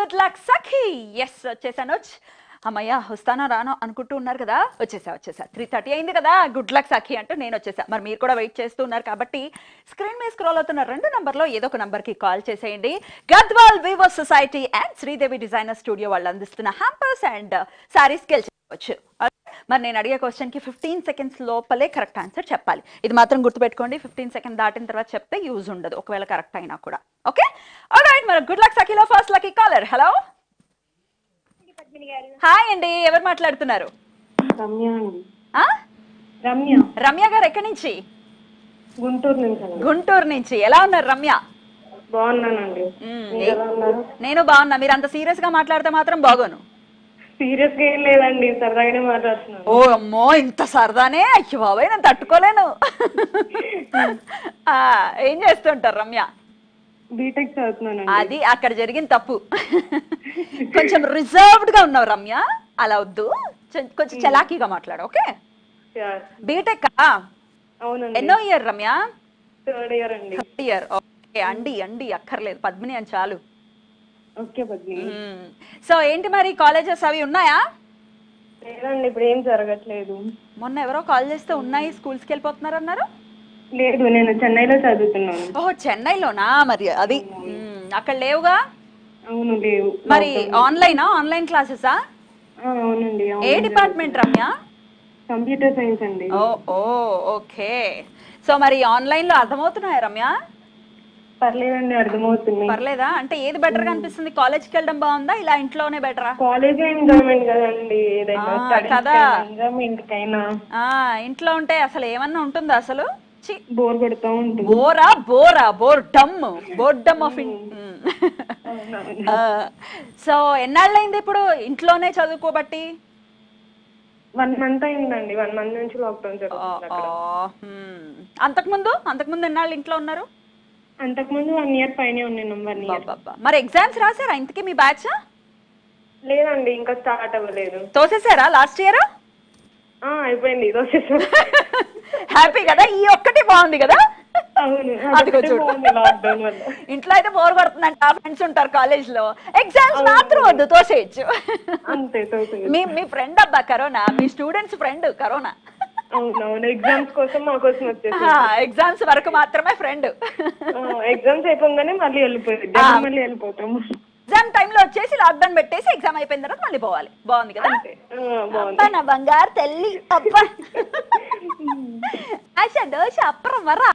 Good luck సఖీ yes వచ్చేసాను వచ్చ్. అమ్మయ్య వస్తానా రానో అనుకుంటూ ఉన్నారు కదా వచ్చేసా వచ్చేసా త్రీ థర్టీ అయింది కదా గుడ్ లక్ సఖీ అంటూ నేను వచ్చేసా మరి మీరు కూడా వెయిట్ చేస్తూ ఉన్నారు కాబట్టి స్క్రీన్ మీద స్క్రోల్ అవుతున్న రెండు నంబర్లో ఏదో ఒక నంబర్కి కాల్ చేసేయండి Gadwal Vivo society and Sridevi designer studio వాళ్ళు అందిస్తున్న హ్యాంపర్స్ అండ్ సారీస్ గెలిచవచ్చు మరి నేను అడిగే క్వశ్చన్కి ఫిఫ్టీన్ సెకండ్స్ లోపలే కరెక్ట్ ఆన్సర్ చెప్పాలి ఇది మాత్రం గుర్తుపెట్టుకోండి ఫిఫ్టీన్ సెకండ్ దాటిన తర్వాత చెప్తే యూజ్ ఉండదు ఒకవేళ కరెక్ట్ అయినా కూడా ఓకే రైట్ మరి గుడ్ లక్ సఖీలో first lucky caller hello hi అండి ఎవరు మాట్లాడుతున్నారు రమ్య అండి ఆ? రమ్య రమ్య గారు ఎక్కడి నుంచి గుంటూరు నుంచి అండి గుంటూరు నుంచి ఎలా ఉన్నారు రమ్య బాగున్నానండి మ్మ్. మీరు ఎలా ఉన్నారు నేను బాగున్నా మీరు అంత సీరియస్ గా మాట్లాడితే మాత్రం బాగోను సీరియస్ గా ఏం లేదండి సరదాగానే మాట్లాడుతున్నాను ఓ అమ్మో ఇంత సరదానే అయ్యో బాబాయ్ నేను తట్టుకోలేను ఆ, ఏం చేస్తుంటారు రమ్య బీటెక్ చదువుతున్నానండి అది అక్కడ జరిగిన తప్పు కొంచెం రిజర్వ్డ్ గా ఉన్నావు రమ్య అలా వద్దు చె- కొంచెం చలాకీగా మాట్లాడు ఓకే Yeah. బీటెక్ అవునండి ఎన్నో ఇయర్ రమ్య థర్డ్ ఇయర్ అండి థర్డ్ ఇయర్ ఓకే అండి అండి అక్కర్లేదు పద్మిని అని చాలు ఓకే పద్మి మ్మ్. సో ఏంటి మరి కాలేజెస్ అవి ఉన్నాయా లేదండి ఇప్పుడు ఏం జరగట్లేదు మొన్న ఎవరో కాల్ చేస్తే ఉన్నాయి స్కూల్స్కి వెళ్ళిపోతున్నారు అన్నారు లేదు నేను చెన్నైలో చదువుతున్నాను ఓహో చెన్నైలోనా మరి అది మ్మ్. అక్కడ లేవుగా అవును లేవు మరి ఆన్లైనా ఆన్లైన్ క్లాసెసా ఆ, అవునండి ఏ డిపార్ట్మెంట్ రమ్య కంప్యూటర్ సైన్స్ అండి ఓ ఓ ఓకే సో మరి ఆన్లైన్ లో అర్థమవుతున్నాయా రమ్య పర్లేదండి అర్థమవుతుంది పర్లేదా అంటే ఏది బెటర్ గా అనిపిస్తుంది కాలేజ్కి వెళ్ళడం బాగుందా ఇలా ఇంట్లోనే బెటరా కాలేజ్ ఎంజాయ్మెంట్ కదండి ఏదైనా ఆ, స్టడీస్ కదా. ఎంజాయ్మెంట్ కైనా ఆ ఇంట్లో ఉంటే అసలు ఏమన్నా ఉంటుందా అసలు చి బోర్ కొడుతూ ఉంటుంది బోరా బోరా boredom boredom of so ఎన్నాళ్ళైంది ఇప్పుడు ఇంట్లోనే చదువుకోబట్టి వన్ మంత్ అయిందండి వన్ మంత్ నుంచి లాక్డౌన్ ఆ, జరుగుతుంది ఆ, అక్కడ హ్మ్. అంతకుముందు అంతకుముందు ఎన్నాళ్ళు ఇంట్లో ఉన్నారు అంతకుముందు వన్ ఇయర్ పైనే ఉన్నాను వన్ ఇయర్ అబ్బబ్బా. మరి ఎగ్జామ్స్ రాసారా ఇంతకీ మీ బ్యాచ్ లేదండి ఇంకా స్టార్ట్ అవ్వలేదు తోసేసారా లాస్ట్ ఇయర్ ఆ అయిపోయింది ఇది వచ్చేసి హ్యాపీ కదా ఈ ఒక్కటి బాగుంది కదా అవును అదిగో చూడు. లాక్డౌన్ వల్ల ఇంట్లో అయితే బోర్ కొడుతుందంట ఫ్రెండ్స్ ఉంటారు కాలేజ్ లో ఎగ్జామ్స్ మాత్రం వద్దు తోసేయచ్చు అంతే తోసే మీ మీ ఫ్రెండ్ అబ్బా కరోనా మీ స్టూడెంట్స్ ఫ్రెండ్ కరోనా అవునవును ఎగ్జామ్స్ కోసం మా కోసం వచ్చేసి ఎగ్జామ్స్ వరకు మాత్రమే ఫ్రెండ్ ఎగ్జామ్స్ అయిపోగానే మళ్ళీ వెళ్ళిపోయింది మళ్ళీ వెళ్ళిపోతాము ఎగ్జామ్ టైంలో వచ్చేసి లాక్డౌన్ పెట్టేసి ఎగ్జామ్ అయిపోయిన తర్వాత మళ్ళీ పోవాలి బాగుంది కదా అంతే ఆ, బాగుంది అబ్బా నా బంగారు తల్లి అబ్బా ఆశ దోశ అప్పరం వరా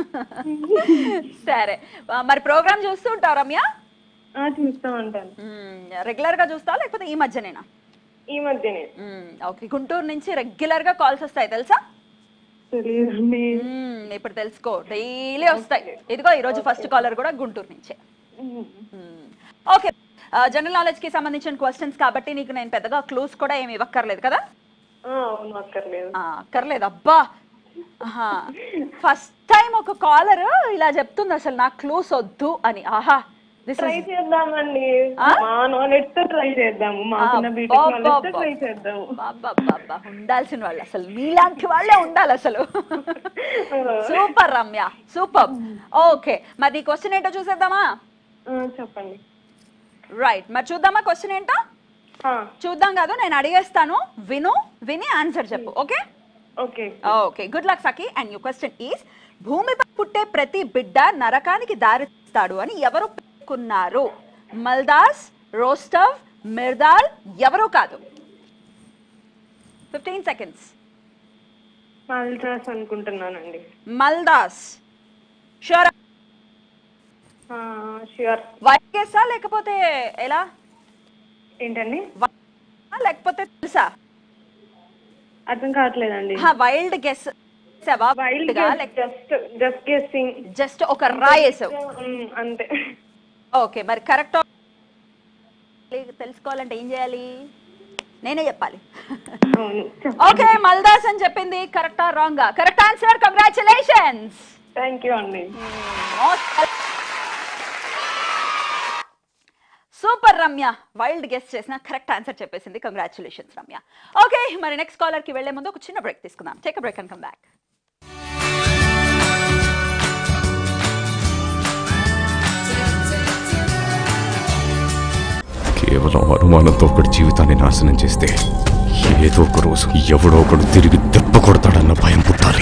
సరే ఆ, మరి ప్రోగ్రామ్ చూస్తూ ఉంటావు రమ్య ఆ, చూస్తా ఉంటాను రెగ్యులర్ గా చూస్తావా లేకపోతే ఈ మధ్యనేనా ఈ మధ్యనే ఓకే గుంటూరు నుంచి రెగ్యులర్ గా కాల్స్ వస్తాయి తెలుసా తెలియదండి మ్మ్, ఇప్పుడు తెలుసుకో డైలీ వస్తాయి ఇదిగో ఈ రోజు ఫస్ట్ కాలర్ కూడా గుంటూరు నుంచే ఓకే జనరల్ నాలెడ్జ్ కి సంబంధించిన క్వశ్చన్స్ కాబట్టి నీకు నేను పెద్దగా క్లూస్ కూడా ఏమి ఇవ్వక్కర్లేదు కదా ఆ, అవును అక్కర్లేదు ఆ, అక్కర్లేదు అబ్బా ఫస్ట్ టైం ఒక కాలర్ ఇలా చెప్తుంది అసలు నాకు క్లూస్ వద్దు అని ఆహా దిస్ ట్రై చేద్దామండి మా నాలెడ్జ్ తో ట్రై చేద్దాము మాకున్న బీటెక్ నాలెడ్జ్ తో ట్రై చేద్దాము ఉండాల్సిన వాళ్ళు అసలు మీలాంటి వాళ్ళే ఉండాలి అసలు సూపర్ రమ్య సూపర్ ఓకే మరి క్వశ్చన్ ఏంటో చూసేద్దామా ఆ, చెప్పండి రైట్ మరి చూద్దామా క్వశ్చన్ ఏంటో ఆ, చూద్దాం కాదు నేను అడిగేస్తాను విను విని ఆన్సర్ చెప్పు okay okay okay good luck Sakhi and you question is భూమిపై పుట్టే ప్రతి బిడ్డ నరకానికి దారి తీస్తాడు అని ఎవరు పేర్కొన్నారు మల్దాస్ రోస్టవ్ మిర్దాల్ ఎవరు కాదు ఫిఫ్టీన్ సెకండ్స్ మల్ట్రాస్ అనుకుంటున్నానండి మల్దాస్ షూర్ ష్యూర్ వైట్ గెస్సా లేకపోతే ఎలా ఏంటండి లేకపోతే తెలుసా అర్థం కావట్లేదండి wild guess wild just just guessing just ఒక రాయేసావు అంతే ఓకే మరి కరెక్ట్ తెలుసుకోవాలంటే ఏం చేయాలి నేనే చెప్పాలి అవును ఓకే మల్దాస్ అని చెప్పింది కరెక్టా wrong correct answer congratulations thank you అండి సూపర్ రమ్య వైల్డ్ గెస్ట్ చేసిన కరెక్ట్ ఆన్సర్ చెప్పేసింది కంగ్రాచులేషన్స్ రమ్య ఓకే మరి నెక్స్ట్ కాలర్ కి వెళ్లే ముందు ఒక చిన్న బ్రేక్ తీసుకుందాం take break and come back కేవలం అనుమానంతో ఒకటి జీవితాన్ని నాశనం చేస్తే ఏదో ఒక రోజు ఎవడో ఒకడు తిరిగి దెబ్బ కొడతాడన్న భయం పుట్టాలి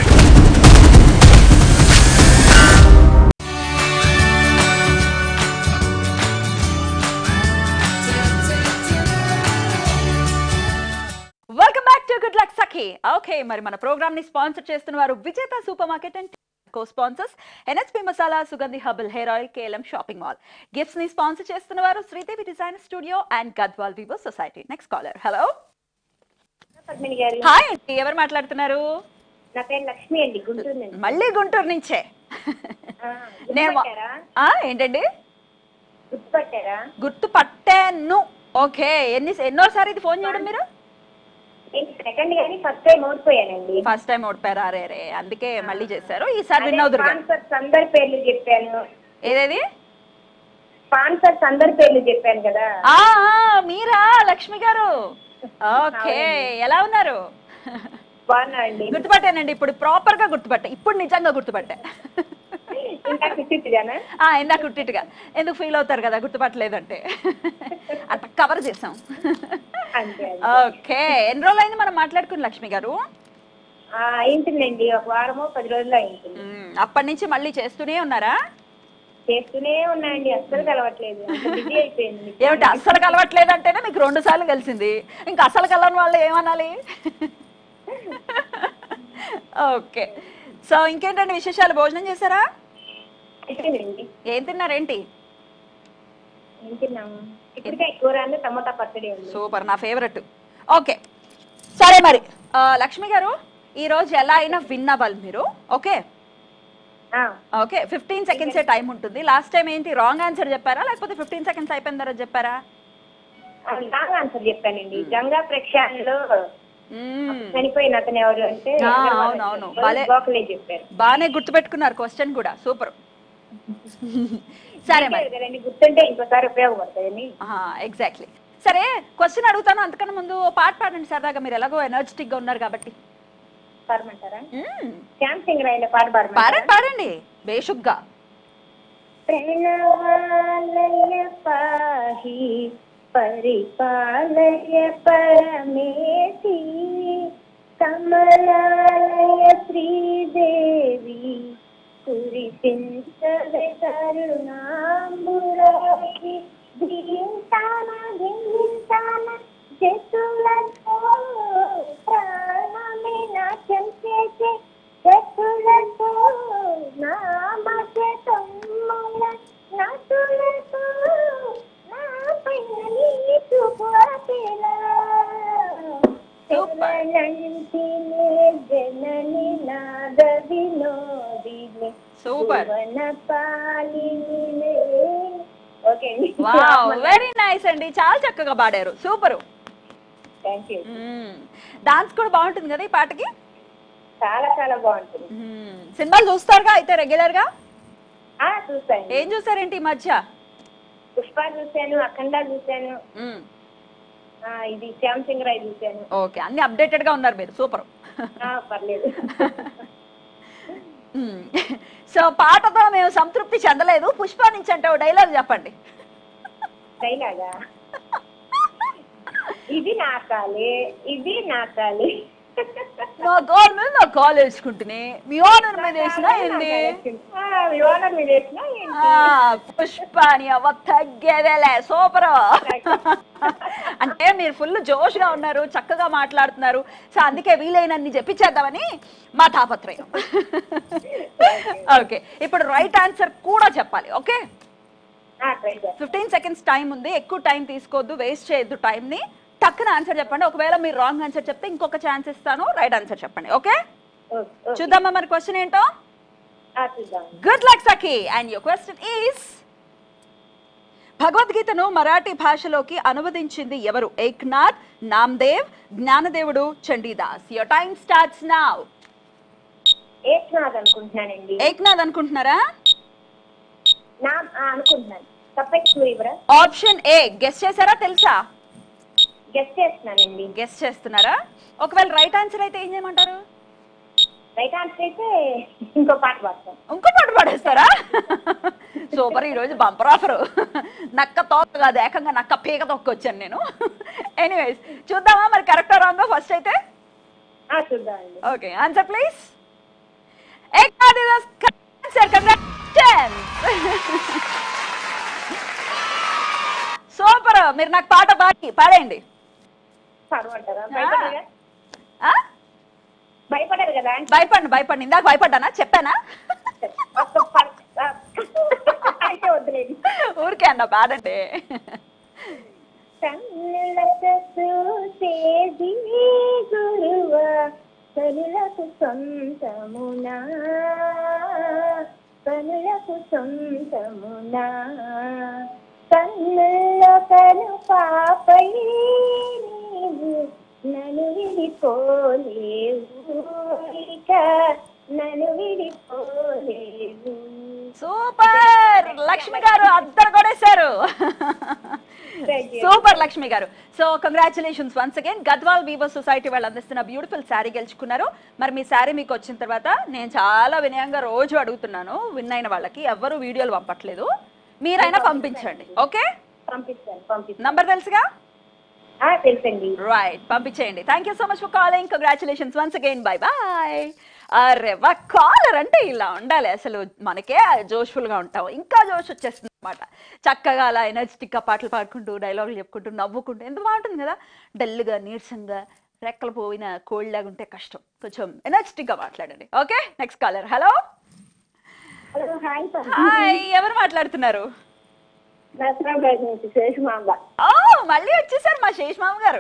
welcome back to good luck Sakhi okay మరి మన ప్రోగ్రామ్ ని స్పాన్సర్ చేస్తున్న వారు Vijetha super market and co sponsors NSP masala Sugandhi herbal hair oil KLM shopping mall gifts ని స్పాన్సర్ చేస్తున్న వారు Sridevi design studio and Gadwal Vivo society next caller hello Padmini గారు హాయ్ అండి ఎవరు మాట్లాడుతున్నారు నా పేరు లక్ష్మి అండి గుంటూరు నుంచి మళ్ళీ గుంటూరు నుంచే ఆ, నేను గుర్తుపట్టారా ఆ, ఏంటండి గుర్తుపట్టారా గుర్తు పట్టాను ఓకే ఎన్ని ఎన్నోసారి ఇది ఫోన్ చేయడం మీరు నేను సెకండ్ గానీ ఫస్ట్ టైం ఓడిపోయానండి ఫస్ట్ టైం ఓడిపోయారు అరే రే అందుకే మళ్ళీ చేశారు ఈసారి విన్ అవుదురు కానీ స్పాన్సర్స్ అందరి పేర్లు చెప్పాను ఏదేది స్పాన్సర్స్ అందరి పేర్లు చెప్పాను కదా ఆ ఆ, మీరా లక్ష్మి గారు ఓకే ఎలా ఉన్నారు బాగున్నా అండి గుర్తుపట్టానండి ఇప్పుడు ప్రాపర్ గా గుర్తుపట్టా ఇప్పుడు నిజంగా గుర్తుపట్టా ఇంకా కుట్టిగానా ఆ ఇందాక గుర్తిట్టుగా ఎందుకు ఫీల్ అవుతారు కదా గుర్తుపట్టలేదంటే అట్లా కవర్ చేసాం అంతే అండి. ఓకే ఎన్ని రోజులు అయింది మనం మాట్లాడుకుని లక్ష్మి గారు ఆ, అయింటుందండి ఒక వారమో పది రోజులు అయింటుంది మ్మ్, అప్పటి నుంచి మళ్ళీ చేస్తూనే ఉన్నారా చేస్తూనే ఉన్నాయండి అస్సలు కలవట్లేదు అంత బిజీ అయిపోయింది ఏమిటి అస్సలు కలవట్లేదంటేనే మీకు రెండు సార్లు కలిసింది ఇంకా అసలు కలవని వాళ్ళు ఏమనాలి ఓకే సో ఇంకేంటండి విశేషాలు భోజనం చేశారా అయిపోయిందండి ఏం తిన్నారేంటి ఏం తిన్నాము ఇప్పటికే కూర అంటే టమోటా పచ్చడి ఉంది సూపర్ నా ఫేవరెట్ ఓకే సరే మరి ఆ, లక్ష్మి గారు ఈ రోజు ఎలా అయినా విన్ అవ్వాలి మీరు ఓకే ఆ, ఓకే ఫిఫ్టీన్ సెకండ్సే టైం ఉంటుంది లాస్ట్ టైం ఏంటి రాంగ్ ఆన్సర్ చెప్పారా లేకపోతే ఫిఫ్టీన్ సెకండ్స్ అయిపోయిన తర్వాత చెప్పారా ఆ, రాంగ్ ఆన్సర్ చెప్పానండి గంగా ప్రక్షాళనలో మ్మ్. చనిపోయిన అతను ఎవరు అంటే ఆ, అగర్వాల్ అవును, అవును. అని భలే. గోఖలే చెప్పారు బాగానే గుర్తుపెట్టుకున్నారు క్వశ్చన్ కూడా సూపర్ సరే మరి చెప్పారు కదండి గుర్తుంటే ఇంకోసారి ఉపయోగపడుతుందని ఎగ్జాక్ట్లీ సరే క్వశ్చన్ అడుగుతాను అంతకన్నా ముందు ఓ పాట పాడండి సరదాగా మీరు ఎలాగో ఎనర్జెటిక్ గా ఉన్నారు కాబట్టి పాడమంటారా మ్మ్. శ్యామ్ సింగ్ రాయల పాట పాడమంటారా పాడండి పాడండి బేషుగ్గా ప్రణవాలయ పాహి పరిపాలయ పరమేశి కమలాలయ శ్రీదేవి కురిపించవే కరుణాంబురాశి దింతాన దింతాన జతులతో ప్రాణమే నాట్యం చేసే జతులతో నామశతమ్ముల నటులతో నా పైన నీ చూపు ఆపేలా Super. తెలంటినే జనని నాద వినోదిని సూపర్ భువన పాలినిలే ఓకే అండి వావ్ వెరీ నైస్ అండి చాలా చక్కగా పాడారు సూపర్ థ్యాంక్ యూ డాన్స్ కూడా బాగుంటుంది కదా ఈ పాటకి చాలా చాలా బాగుంటుంది మ్మ్. సినిమాలు చూస్తారుగా అయితే రెగ్యులర్ గా ఆ చూసాను ఏం చూసారేంటి ఈ మధ్య పుష్ప చూశాను అఖండ చూశాను మ్మ్. ఆ, ఇది శ్యామ్ సింగ్ రాయ్ చూశాను ఓకే అన్ని అప్డేటెడ్ గా ఉన్నారు మీరు సూపర్ ఆ, పర్లేదు సో పాటతో మేము సంతృప్తి చెందలేదు పుష్ప నుంచి అంటే ఓ డైలాగ్ చెప్పండి డైలాగా ఇది నా కాలే ఇది నా కాలే నా గోల్ మీద నా కాల్ వేసుకుంటుని మీ ఓనర్ మీద వేసినా ఏంది ఆ, మీ ఓనర్ మీద వేసినా ఏంటి? ఆ, పుష్ప అని అవ్వ తగ్గేదేలే సూపర్ అంటే మీరు ఫుల్ జోష్ గా ఉన్నారు చక్కగా మాట్లాడుతున్నారు సో అందుకే వీలైనన్ని చెప్పించేద్దామని మా తాపత్రయం ఓకే ఇప్పుడు రైట్ ఆన్సర్ కూడా చెప్పాలి ఓకే ఆ, ట్రై చేస్తాను. ఫిఫ్టీన్ సెకండ్స్ టైం ఉంది ఎక్కువ టైం తీసుకోవద్దు వేస్ట్ చేయొద్దు టైంని టక్కున ఆన్సర్ చెప్పండి ఒకవేళ మీరు రాంగ్ ఆన్సర్ చెప్తే ఇంకొక ఛాన్స్ ఇస్తాను రైట్ ఆన్సర్ చెప్పండి ఓకే ఓకే, ఓకే. చూద్దామా మరి క్వశ్చన్ ఏంటో ఆ, చూద్దాం good luck Sakhi and your question is భగవద్గీతను మరాఠీ భాషలోకి అనువదించింది ఎవరు ఏక్నాథ్ నామ్దేవ్ జ్ఞానదేవుడు Chandidas your time starts now Eknath అనుకుంటున్నానండి ఏక్నాథ్ అనుకుంటున్నారా నా ఆ, అనుకుంటున్నాను తప్పకి సూర్యవరా ఆప్షన్ ఏ గెస్ చేశారా తెలుసా గెస్ట్ చేస్తున్నానండి గెస్ చేస్తున్నారా ఒకవేళ రైట్ ఆన్సర్ అయితే ఏం చేయమంటారు రైట్ ఆన్సర్ అయితే ఇంకో పాట పాడతాం ఇంకో పాట పాడేస్తారా సూపర్ ఈరోజు బంపర్ ఆఫర్ నక్క తోక కాదు ఏకంగా నక్క పీక తొక్క వచ్చాను నేను ఎనీవేస్ చూద్దామా మరి కరెక్ట్ రాంగ్ ఫస్ట్ అయితే ఆ, చూద్దామండి okay answer please answer congratulations super మీరు నాకు పాట పాడి పాడేయండి పాడమంటారా భయపడారు కదా ఆ? భయపడారు కదా భయపడండి భయపడండి ఇందాక భయపడ్డానా చెప్పానా ఒక్క పాట ఆ, అయితే వద్దులేదు ఊరికే అన్న పాడండి కన్నులకు చూసేది గురువ కనులకు సొంతమునా కనులకు సొంతమునా కన్నుల్లో కను పాపై నీవు నన్ను విడిపోలేవు ఇక నన్ను విడిపోలేవు సూపర్ లక్ష్మి గారు అద్దరు కొడేశారు Thank you. సూపర్ లక్ష్మి గారు so congratulations once again Gadwal weaver society వాళ్ళు అందిస్తున్న బ్యూటిఫుల్ శారీ గెలుచుకున్నారు మరి మీ శారీ మీకు వచ్చిన తర్వాత నేను చాలా వినయంగా రోజు అడుగుతున్నాను విన్ అయిన వాళ్ళకి ఎవ్వరు వీడియోలు పంపట్లేదు మీరైనా పంపించండి ఓకే పంపిస్తాను పంపిస్తాను నంబర్ తెలుసుగా ఆ, తెలుసండి రైట్ పంపించేయండి thank you so much for calling congratulations once again bye bye అరే వా కాలర్ అంటే ఇలా ఉండాలి అసలు మనకే జోష్ఫుల్గా ఉంటాం ఇంకా జోష్ వచ్చేస్తుంది అనమాట చక్కగా అలా ఎనర్జెటిక్గా పాటలు పాడుకుంటూ డైలాగులు చెప్పుకుంటూ నవ్వుకుంటూ ఎంత బాగుంటుంది కదా డల్గా నీరసంగా రెక్కలు పోయిన కోల్డ్ లాగా ఉంటే కష్టం కొంచెం ఎనర్జెటిక్గా మాట్లాడండి okay next caller hello hello hi sir hi ఎవరు మాట్లాడుతున్నారు నరసరావుపేట నుంచి శేషమాంబ ఓ మళ్ళీ వచ్చేసారు మా శేష్ మామ గారు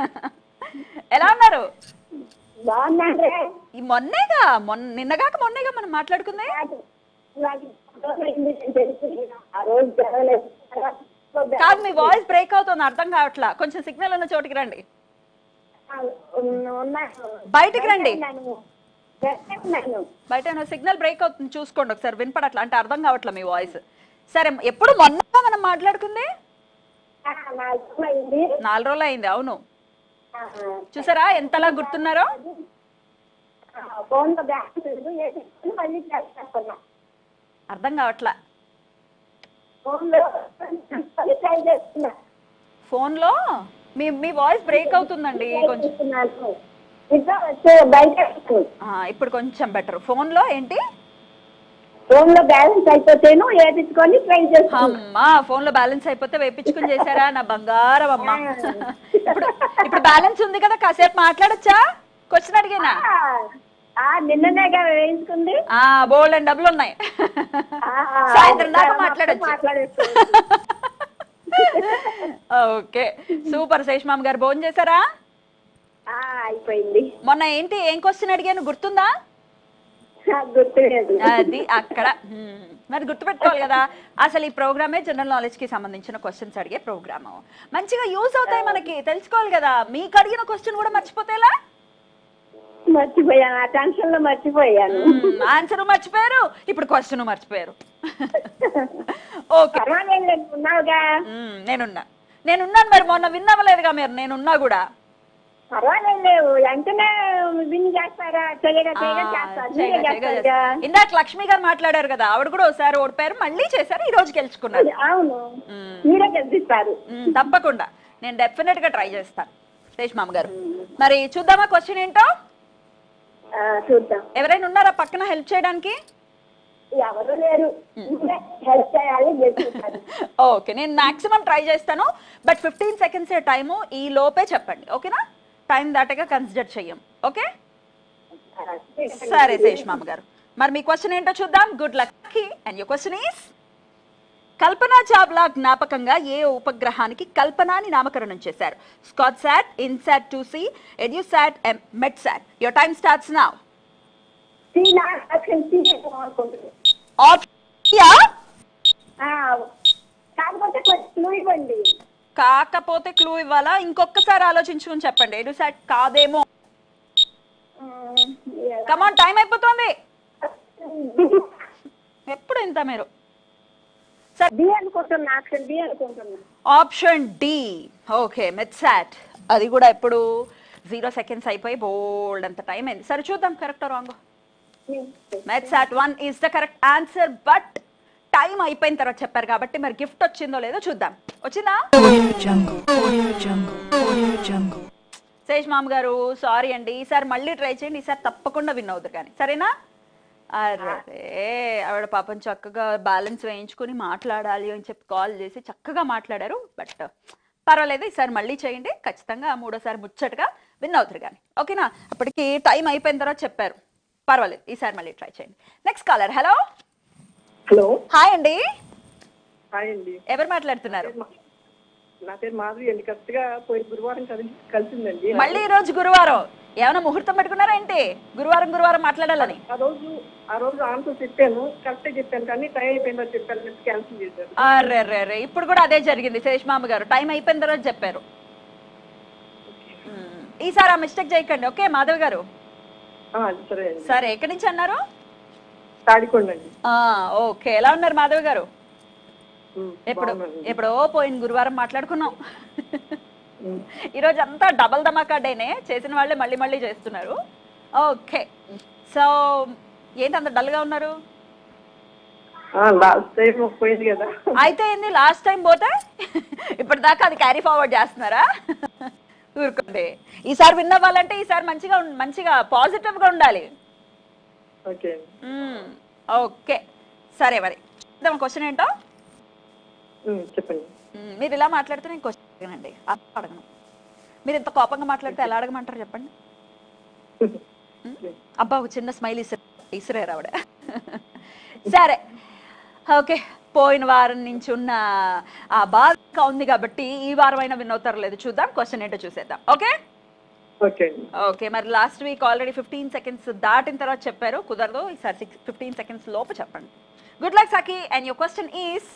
ఎలా ఉన్నారు బాగున్నాడే ఈ మొన్నేగా మొన్న నిన్నగాక మొన్నేగా మనం మాట్లాడుకుంది నాకు నాకు రోజు అయింది నేను తెలుసుకున్నా. ఆ రోజు జరగలేదు కాదు మీ వాయిస్ బ్రేక్ అవుతుంది అర్థం కావట్లా కొంచెం సిగ్నల్ ఉన్న చోటికి రండి ఆ, ఉన్న- ఉన్నాను. బయటికి రండి. ఉన్నాను. బయటే ఉన్నాను. బయట సిగ్నల్ బ్రేక్ అవుతుంది చూసుకోండి ఒకసారి వినపడట్లా అంటే అర్థం కావట్లా మీ వాయిస్ సరే ఎప్పుడు మొన్న మనం మాట్లాడుకుంది ఆ, నాకు అయింది. నాలుగు రోజులు అయింది అవును ఆ, చూసారా ఎంతలా గుర్తున్నారో ఆ, ఫోన్లో బ్యాలెన్స్ లేదు. ఏ తీసుకుని మళ్ళీ చేస్తున్నా అర్థం కావట్లా ఫోన్లో మళ్ళీ ట్రై చేస్తున్నా ఫోన్లో మీ మీ వాయిస్ బ్రేక్ అవుతుందండి కొంచెం చేస్తున్నాను. ఇంకా వచ్చే బయట వచ్చాను. ఆ, ఇప్పుడు కొంచెం బెటర్ ఫోన్లో ఏంటి ఫోన్ లో బ్యాలెన్స్ అయిపోతేను వేపించుకొని ట్రై చేస్తాను అమ్మా ఫోన్ లో బ్యాలెన్స్ అయిపోతే వేపించుకుని చేశారా నా బంగారం అమ్మ ఇప్పుడు ఇప్పుడు బ్యాలెన్స్ ఉంది కదా కాసేపు మాట్లాడొచ్చా క్వశ్చన్ అడిగానా ఆ నిన్ననేగా వేయించుకుంది ఆ బోల్డ్ అండ్ డబ్బులు ఉన్నాయి ఆ, సాయంత్రం దాకా మొత్తం మాట్లాడొచ్చు మాట్లాడేసుకోవచ్చు. ఓకే సూపర్ శేషమామ్ గారు భోజనం చేశారా ఆ, అయిపోయింది మొన్న ఏంటి ఏం క్వశ్చన్ అడిగాను గుర్తుందా నాకు గుర్తులేదు అది అక్కడ హ్మ్. మరి గుర్తుపెట్టుకోవాలి కదా అసలు ఈ ప్రోగ్రామే జనరల్ నాలెడ్జ్ కి సంబంధించిన క్వశ్చన్స్ అడిగే ప్రోగ్రామ్ మంచిగా యూజ్ అవుతాయి మనకి తెలుసుకోవాలి కదా మీకు అడిగిన క్వశ్చన్ కూడా మర్చిపోతే ఎలా మర్చిపోయాను ఆ టెన్షన్ లో మర్చిపోయాను ఆన్సర్ మర్చిపోయారు ఇప్పుడు క్వశ్చన్ మర్చిపోయారు ఓకే పర్వాలేదు ఉన్నావుగా మ్మ్, నేనున్నా నేనున్నాను మరి మొన్న విన్నవలేదుగా మీరు నేనున్నా కూడా పర్వాలేదు వెంటనే విన్ చేస్తారా చేయగా ఆ, చేయగా చేస్తారు చేయగా, మీరే చేయగా చేస్తారుగా. చేస్తా. ఇందాక లక్ష్మి గారు మాట్లాడారు కదా ఆవిడ కూడా ఒకసారి ఓడిపోయారు మళ్ళీ చేశారు ఈ రోజు గెలుచుకున్నారు అవును మ్మ్. మీరే గెలిపిస్తారు మ్మ్, తప్పకుండా నేను డెఫినెట్ గా ట్రై చేస్తాను శేష్ మామ గారు మరి చూద్దామా క్వశ్చన్ ఏంటో ఆ, చూద్దాం ఎవరైనా ఉన్నారా పక్కన హెల్ప్ చేయడానికి ఎవరు లేరు మీరే హెల్ప్ చేయాలి గెలిపిస్తారు ఓకే నేను మాక్సిమం ట్రై చేస్తాను బట్ ఫిఫ్టీన్ సెకండ్స్ టైము ఈ లోపే చెప్పండి ఓకేనా టైం దాటగా కన్సిడర్ చెయ్యం ఓకే సరే శేష్ మామ గారు మరి మీ క్వశ్చన్ ఏంటో చూద్దాం good luck and you question is Kalpana Chawla జ్ఞాపకంగా ఏ ఉపగ్రహానికి కల్పన అని నామకరణం చేశారు SCATSAT INSAT two C EDUSAT METSAT your time starts now సీనా అసలు సీనా అనుకుంటున్నాను ఆప్షియా ఆ, కాకపోతే కొంచెం క్లూ ఇవ్వండి కాకపోతే క్లూ ఇవ్వాలా ఇంకొకసారి ఆలోచించుకుని చెప్పండి ఎడ్యూసాట్ కాదేమో కమాన్ టైం అయిపోతుంది ఎప్పుడు ఇంత మీరు డి అనుకుంటున్నా ఆప్షన్ డి అనుకుంటున్నా ఆప్షన్ డి ఓకే మెట్సాట్ అది కూడా ఎప్పుడు జీరో సెకండ్స్ అయిపోయి బోల్డ్ అంత టైం అయింది సరే చూద్దాం correct wrong METSAT one is the correct answer but time అయిపోయిన తర్వాత చెప్పారు కాబట్టి మరి గిఫ్ట్ వచ్చిందో లేదో చూద్దాం వచ్చిందా శేష్ మామ గారు సారీ అండి ఈసారి మళ్ళీ ట్రై చేయండి ఈసారి తప్పకుండా విన్ అవుతారు కానీ సరేనా అరే ఆవిడ పాపం చక్కగా బ్యాలెన్స్ వేయించుకుని మాట్లాడాలి అని చెప్పి కాల్ చేసి చక్కగా మాట్లాడారు బట్ పర్వాలేదు ఈసారి మళ్ళీ చేయండి ఖచ్చితంగా మూడోసారి ముచ్చటగా విన్ అవుతారు కానీ ఓకేనా అప్పటికి టైం అయిపోయిన తర్వాత చెప్పారు పర్వాలేదు ఈసారి మళ్ళీ ట్రై చేయండి next caller hello hello hi అండి హాయ్ అండి ఎవరు మాట్లాడుతున్నారు నా పేరు మాధవి అండి కరెక్ట్ గా పోయి గురువారం కలిసి కలిసిందండి మళ్ళీ ఈ రోజు గురువారం ఏమైనా ముహూర్తం పెట్టుకున్నారా ఏంటి గురువారం గురువారం మాట్లాడాలని ఆ రోజు ఆ రోజు ఆన్సర్ చెప్పాను కరెక్ట్ చెప్పాను కానీ టైం అయిపోయిందో చెప్పాను క్యాన్సిల్ చేశారు అరే రే రే ఇప్పుడు కూడా అదే జరిగింది శేష్ మామ గారు టైం అయిపోయిన తర్వాత చెప్పారు మ్మ్. ఈసారి ఆ మిస్టేక్ చేయకండి ఓకే మాధవ్ గారు ఆ, సరే అండి సరే ఎక్కడి నుంచి అన్నారు తాడికొండ అండి ఆ, ఓకే ఎలా ఉన్నారు మాధవ్ గారు ఉమ్, ఎప్పుడు బాగున్నానండి. ఎప్పుడో పోయిన గురువారం మాట్లాడుకున్నాం ఉమ్. ఈరోజు అంతా డబల్ ధమాకా డేనే చేసిన వాళ్ళే మళ్ళీ మళ్ళీ చేస్తున్నారు ఓకే సో ఏంటి అంత డల్గా ఉన్నారు ఆ, లాస్ట్ టైం పోయింది కదా అయితే ఏంది లాస్ట్ టైం పోతే ఇప్పటిదాకా అది క్యారీ ఫార్వర్డ్ చేస్తున్నారా ఊరుకోండి ఈసారి విన్ అవ్వాలంటే ఈసారి మంచిగా ఉం- మంచిగా పాజిటివ్గా ఉండాలి ఓకే మ్మ్. ఓకే సరే మరి చూద్దాం క్వశ్చన్ ఏంటో ఉమ్, చెప్పండి మ్మ్. మీరు ఇలా మాట్లాడితే నేను క్వశ్చన్ అడగనండి అసలు అడగను మీరు ఇంత కోపంగా మాట్లాడితే ఎలా అడగమంటారు చెప్పండి మ్మ్. అబ్బా ఒక చిన్న స్మైల్ ఇసిరే ఇసిరేరు ఆవిడ సరే ఓకే పోయిన వారం నుంచి ఉన్న ఆ బాధ ఇంకా ఉంది కాబట్టి ఈ వారం అయినా విన్ అవుతారో లేదు చూద్దాం క్వశ్చన్ ఏంటో చూసేద్దాం ఓకే ఓకే అండి ఓకే మరి last week already fifteen seconds దాటిన తర్వాత చెప్పారు కుదరదు ఈసారి సిక్స్ ఫిఫ్టీన్ సెకండ్స్ లోపు చెప్పండి good luck Sakhi and your question is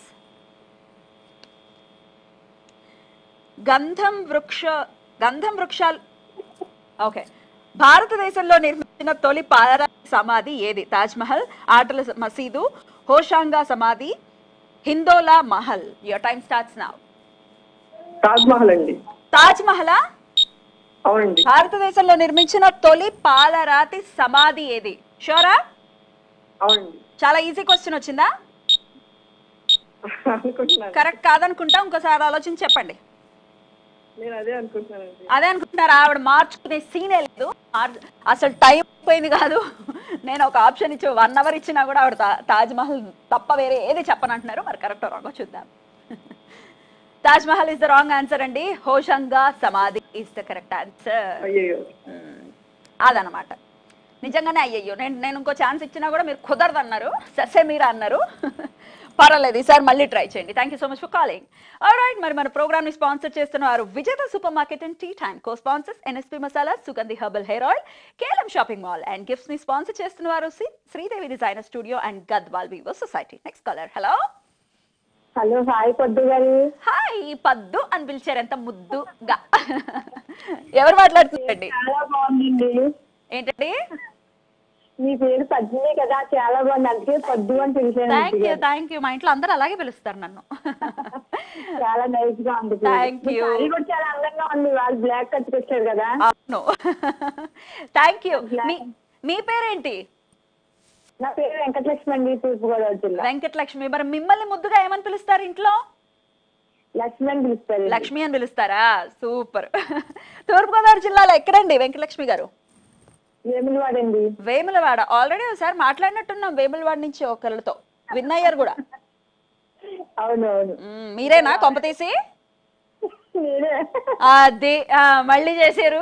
గంధం వృక్ష గంధం వృక్షాలు ఓకే భారతదేశంలో నిర్మించిన తొలి పాలరాతి సమాధి ఏది తాజ్ మహల్ ఆటల స- మసీదు హోషాంగా సమాధి Hindola Mahal your time starts now Taj Mahal అండి తాజ్ మహలా అవునండి భారతదేశంలో నిర్మించిన తొలి పాలరాతి సమాధి ఏది షోరా అవునండి చాలా ఈజీ క్వశ్చన్ వచ్చిందా అనుకుంటున్నాను కరెక్ట్ కాదనుకుంటా ఇంకోసారి ఆలోచించి చెప్పండి నేను అదే అనుకుంటున్నానండి అదే అనుకుంటున్నారా ఆవిడ మార్చుకునే సీనే లేదు మార్- అసలు టైం అయిపోయింది కాదు నేను ఒక ఆప్షన్ ఇచ్చి వన్ అవర్ ఇచ్చినా కూడా ఆవిడ తా- తాజ్ మహల్ తప్ప వేరే ఏది చెప్పనంటున్నారు మరి కరెక్ట్ రాంగో చూద్దాం Taj Mahal is the wrong answer అండి హోషంగా సమాధి ఇస్ ద కరెక్ట్ ఆన్సర్ అయ్యో అదనమాట నిజంగానే అయ్యయ్యో నేను నేను ఇంకో ఛాన్స్ ఇచ్చినా కూడా మీరు కుదరదు అన్నారు ససే మీరా అన్నారు పర్వాలేదు ఈసారి మళ్ళీ ట్రై చేయండి thank you so much for calling right మరి మన ప్రోగ్రామ్ ని స్పాన్సర్ చేస్తున్నారు Vijetha super market and tea time co sponsors NSP masala Sugandhi herbal hair oil KLM shopping mall and gifts ని స్పాన్సర్ చేస్తున్నారు శ్రీ- Sridevi designer studio and Gadwal Vivo society next caller hello hello hi పొద్దు garu hi పద్దు అని పిలిచారు ఎంత ముద్దుగా ఎవరు మాట్లాడుతున్నారండి చాలా బాగుందండి ఏంటండి మీ పేరు పద్మిని కదా చాలా బాగుంది అందుకే పొద్దు అని పిలిచాను థ్యాంక్ యూ థ్యాంక్ యూ మా ఇంట్లో అందరూ అలాగే పిలుస్తారు నన్ను చాలా నైస్ గా ఉంది పేరు. Thank me you. సారీ కూడా చాలా అందంగా ఉంది వాళ్ళు బ్లాక్ కట్టుకొచ్చారు కదా అవును థ్యాంక్ యూ మీ మీ పేరేంటి నా పేరు వెంకటలక్ష్మి అండి తూర్పు గోదావరి జిల్లా వెంకటలక్ష్మి మరి మిమ్మల్ని ముద్దుగా ఏమని పిలుస్తారు ఇంట్లో లక్ష్మి అని పిలుస్తారు లక్ష్మి అని పిలుస్తారా సూపర్ తూర్పుగోదావరి జిల్లాలో ఎక్కడండి వెంకటలక్ష్మి గారు వేములవాడండి వేములవాడ ఆల్రెడీ ఒకసారి మాట్లాడినట్టున్నాం వేములవాడ నుంచి ఒకరితో విన్ అయ్యారు కూడా అవును అవును మ్మ్, మీరేనా కొంపతీసి నేనే అది ఆ, మళ్ళీ చేశారు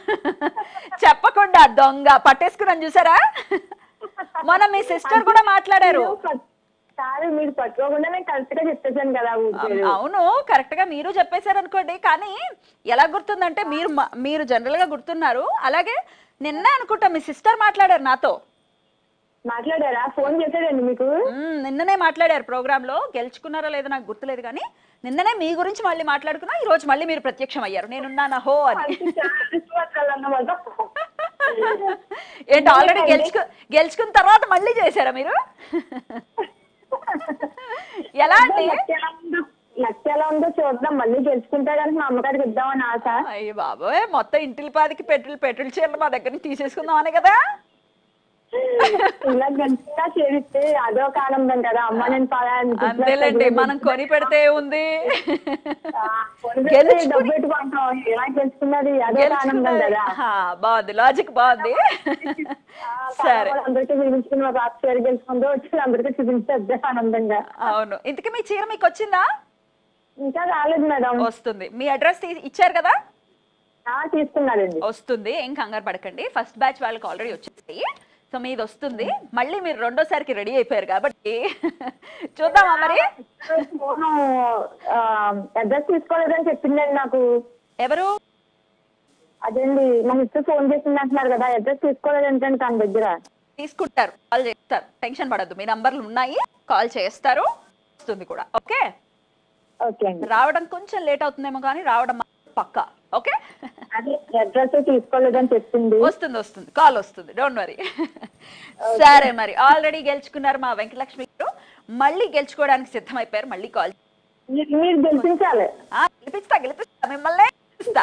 చెప్పకుండా దొంగ పట్టేసుకున్నాను చూసారా మొన్న మీ సిస్టర్ కూడా మాట్లాడారు కాదు మీరు పట్టుకోకుండా నేను కరెక్ట్ గా చెప్పేశాను కదా ఊరి పేరు. అవును కరెక్ట్ గా మీరు చెప్పేశారు అనుకోండి కానీ ఎలా గుర్తుందంటే మీరు మ- మీరు జనరల్ గా గుర్తున్నారు అలాగే నిన్న అనుకుంటా మీ సిస్టర్ మాట్లాడారు నాతో మాట్లాడారా ఫోన్ చేశాడండి మీకు మ్మ్, నిన్ననే మాట్లాడారు ప్రోగ్రామ్ లో గెలుచుకున్నారో లేదో నాకు గుర్తులేదు కానీ నిన్ననే మీ గురించి మళ్ళీ మాట్లాడుకున్నా ఈ రోజు మళ్ళీ మీరు ప్రత్యక్షం అయ్యారు నేనున్నానా హో అని చాలా అదృష్టవంతురాలు అన్నమాట ఏంటి ఆల్రెడీ గెలుచుకు గెలుచుకున్న తర్వాత మళ్ళీ చేశారా మీరు ఎలా అండి లక్ష ఎలా ఉందో లక్ష ఎలా ఉందో చూద్దాం మళ్ళీ గెలుచుకుంటాడని మా అమ్మగారికి ఇద్దామని ఆశ అయ్య బాబోయ్ మొత్తం ఇంటిలి పాదికి పెట్రోల్ పెట్రోల్ చీరలు మా దగ్గర నుంచి తీసేసుకుందాం అనే కదా ఇలా గంటగా చేరిస్తే అదొక ఆనందం కదా అమ్మ నేను పలానా అంతేలేండి మనం కొని పెడితే ఉంది డబ్బు గెలుచుకుని పెట్టుకుంటాం ఇలా గెలుచుకున్నది అదొక ఆనందం గెలుచుకున్నది. కదా హా, బాగుంది లాజిక్ బాగుంది సరే అందరికీ చూపించుకుని మా పాప చీర గెలుచుకుంటూ వచ్చి అందరికీ చూపించే అదే ఆనందంగా అవును ఇంతకీ మీ చీర మీకు వచ్చిందా ఇంకా రాలేదు మేడం వస్తుంది మీ అడ్రస్ ఇచ్చారు కదా ఆ, తీసుకున్నారండి వస్తుంది ఏం కంగారు పడకండి ఫస్ట్ బ్యాచ్ వాళ్ళకి ఆల్రెడీ వచ్చేసాయి సో మీది వస్తుంది మళ్ళీ మీరు రెండోసారికి రెడీ అయిపోయారు కాబట్టి చూద్దామా మరి ఫోను అడ్రస్ తీసుకోలేదని చెప్పిందండి నాకు ఎవరు అదేండి మా మిస్టర్ ఫోన్ చేసింది అంటున్నారు కదా అడ్రస్ తీసుకోలేదంటండి తన దగ్గర తీసుకుంటారు కాల్ చేస్తారు టెన్షన్ పడద్దు మీ నంబర్లు ఉన్నాయి కాల్ చేస్తారు వస్తుంది కూడా ఓకే ఓకే అండి రావడం కొంచెం లేట్ అవుతుందేమో కానీ రావడం మాత్రం పక్కా ఓకే అదే అడ్రస్ తీసుకోలేదని చెప్పింది వస్తుంది వస్తుంది కాల్ వస్తుంది డోంట్ వరీ సరే మరి ఆల్రెడీ గెలుచుకున్నారు మా వెంకటలక్ష్మి గారు మళ్ళీ గెలుచుకోవడానికి సిద్ధమైపోయారు మళ్ళీ కాల్ మీ- మీరు గెలిపించాలి గెలిపిస్తా గెలిపిస్తా మిమ్మల్ని గెలిపిస్తా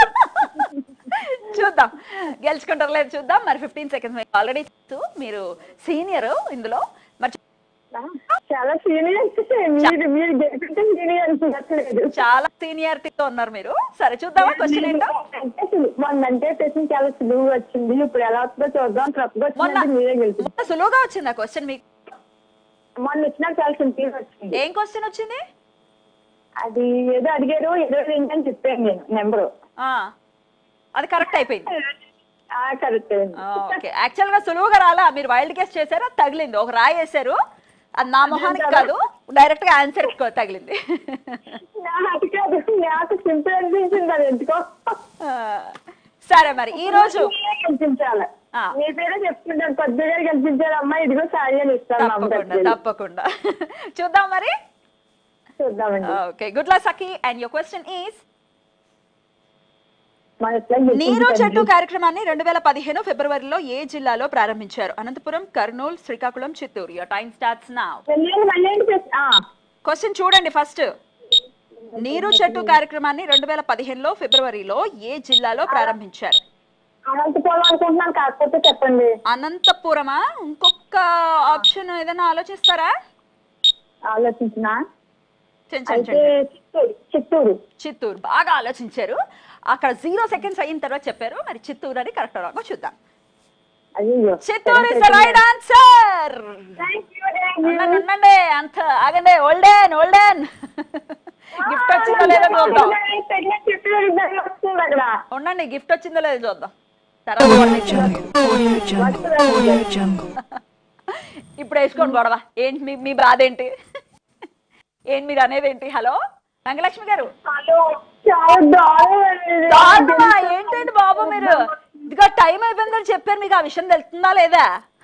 చూద్దాం గెలుచుకుంటారు లేదు చూద్దాం మరి ఫిఫ్టీన్ సెకండ్స్ ఆల్రెడీ మీరు సీనియర్ ఇందులో మరి చాలా సీనియర్ మీరు మీరు గెలిపించే సీనియర్ అనిపించట్లేదు చాలా సీనియారిటీతో ఉన్నారు మీరు సరే చూద్దామా క్వశ్చన్ ఏంటో అంటే సులువు. మొన్నంటే ప్రశ్న చాలా సులువు వచ్చింది ఇప్పుడు ఎలా వస్తుందో చూద్దాం తప్పుగా మొన్న వచ్చిందంటే మీరే గెలిపి మొన్న సులువుగా వచ్చింది ఆ క్వశ్చన్ మీకు మొన్న వచ్చినా చాలా సింపుల్ వచ్చింది ఏం క్వశ్చన్ వచ్చింది అది ఏదో అడిగారు ఏదో రెండు అని చెప్పాను నేను నెంబరు ఆ, అది కరెక్ట్ అయిపోయింది కరెక్ట్ ఓకే యాక్చువల్ గా సులువుగా రాలా మీరు వైల్డ్ గెస్ట్ చేశారు అది తగిలింది ఒక రాయి వేశారు అది నా మొహానికి కాదు డైరెక్ట్ గా ఆన్సర్ తగిలింది నాకు కాదు నాకు సింపుల్ అనిపించింది అది ఎందుకో ఆ, సరే మరి ఈ రోజు మీరే గెలిపించాలి ఆ. మీ పేరే చెప్తుంటాను కొద్దిగా గెలిపించారు అమ్మా ఇదిగో సారీ అని ఇస్తాను మా అమ్మ తప్పకుండా దగ్గరికి. తప్పకుండా చూద్దాం మరి చూద్దామండి okay good luck Sakhi and your question is మన ఇట్లా నీరు గెలిపించండి. చెట్టు కార్యక్రమాన్ని రెండు వేల పదిహేను ఫిబ్రవరిలో ఏ జిల్లాలో ప్రారంభించారు Anantapur Kurnool Srikakulam Chittoor your time starts నా వెళ్ళండి, మళ్ళీ ఏంటి ప్రశ్న? ఆ. క్వశ్చన్ చూడండి ఫస్ట్ నీరు చెట్టు కార్యక్రమాన్ని రెండు వేల పదిహేనులో ఫిబ్రవరిలో ఏ జిల్లాలో ప్రారంభించారు అనంతపురం అనుకుంటున్నాను కాకపోతే చెప్పండి అనంతపురమా ఇంకొక ఆప్షన్ ఏదైనా ఆలోచిస్తారా ఆలోచించిన చెంచండి, అయితే చెంచండి. చిత్తూరు చిత్తూరు చిత్తూరు బాగా ఆలోచించారు అక్కడ జీరో సెకండ్స్ అయిన తర్వాత చెప్పారు మరి చిత్తూరు అని కరెక్ట్ రాగో చూద్దాం అయ్యో Chittoor is the right answer ఉండండి ఉండండి అంత ఆగండి ఓల్డెన్ ఓల్డెన్ గిఫ్ట్ వచ్చిందో లేదో చూద్దాం చిత్తూరు ఇద్దరు వస్తుంది అక్కడ ఉండండి గిఫ్ట్ వచ్చిందో లేదో చూద్దాం తర్వాత వాళ్ళని చూద్దాం. ఇప్పుడు వేసుకోండి గొడవ ఏంటి మీ మీ బాధ ఏంటి ఏంటి మీరు అనేది ఏంటి హలో రంగలక్ష్మి గారు హలో చాలా దారుణం అండి ఇది. దారుణమా? ఏంటండి బాబు మీరు ఇదిగో టైం అయిపోయిందని చెప్పారు మీకు ఆ విషయం తెలుస్తుందా లేదా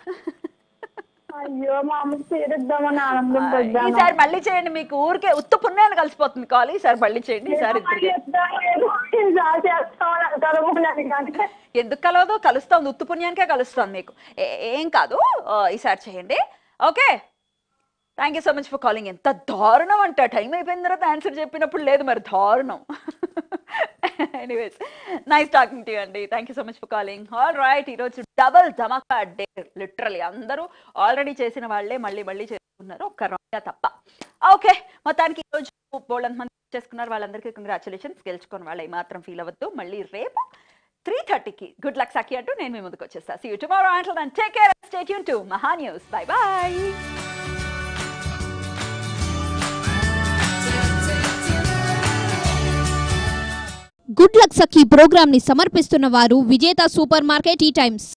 అయ్యో మా అమ్మకి చేరుద్దామని ఆనందం పడ్డాను ఈసారి మళ్ళీ చేయండి మీకు ఊరికే ఉత్త పుణ్యాన్ని కలిసిపోతుంది కాల్ ఈసారి మళ్ళీ చేయండి ఈసారి ఇద్దరికి ఈసారి చేస్తామని అంటారేమో నాకు కానీ ఎందుకు కలవదు కలుస్తుంది ఉత్తు పుణ్యానికే కలుస్తుంది మీకు ఏ- ఏం కాదు ఆ, ఈసారి చేయండి okay thank you so much for calling ఎంత దారుణం అంట టైం అయిపోయిన తర్వాత ఆన్సర్ చెప్పినప్పుడు లేదు మరి దారుణం ఎనీవేస్ నైస్ టాకింగ్ టు అండి thank you so much for calling all right ఈరోజు డబల్ ధమాకా డే లిటరలీ అందరూ ఆల్రెడీ చేసిన వాళ్ళే మళ్ళీ మళ్ళీ చేసుకున్నారు ఒక్క రాగా తప్ప ఓకే మొత్తానికి ఈరోజు బోల్డ్ మంది చేసుకున్నారు వాళ్ళందరికీ కంగ్రాచులేషన్స్ గెలుచుకున్న వాళ్ళు మాత్రం ఫీల్ అవ్వద్దు మళ్ళీ రేపు త్రీ థర్టీకి గుడ్ లక్ సఖి అంటూ నేను మీ ముందుకు వచ్చేస్తా see you tomorrow until then take care stay tune to Maha news bye bye good luck Sakhi program ని సమర్పిస్తున్న వారు విజేత సూపర్ మార్కెట్ ఈ టైమ్స్